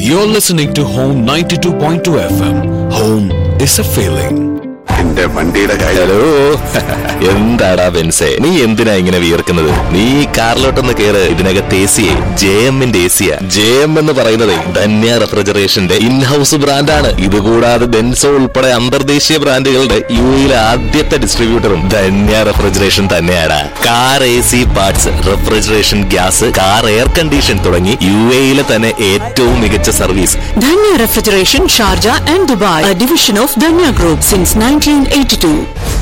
You're listening to Home 92.2 FM. Home is a feeling. എന്റെ വണ്ടിയുടെ കാര്യം ഹലോ എന്താടാ ബെൻസേ നീ എന്തിനാ ഇങ്ങനെ വിയർക്കുന്നത് നീ കാറിലോട്ടൊന്ന് കേറ് ഇതിനകത്ത് എ സിയെ ജെ എമ്മിന്റെ എ സിയാ ജെ എം എന്ന് പറയുന്നത് ധന്യ റെഫ്രിജറേഷന്റെ ഇൻഹൌസ് ബ്രാൻഡാണ് ഇതുകൂടാതെ ഡെൻസോ ഉൾപ്പെടെ അന്തർദേശീയ ബ്രാൻഡുകളുടെ യു എയിലെ ആദ്യത്തെ ഡിസ്ട്രിബ്യൂട്ടറും ധന്യ റെഫ്രിജറേഷൻ തന്നെയാണ് car A C parts refrigeration gas car air condition തുടങ്ങി യു എയിലെ തന്നെ ഏറ്റവും മികച്ച service Danya Refrigeration, Sharjah and Dubai, a division of Danya Group since 1982.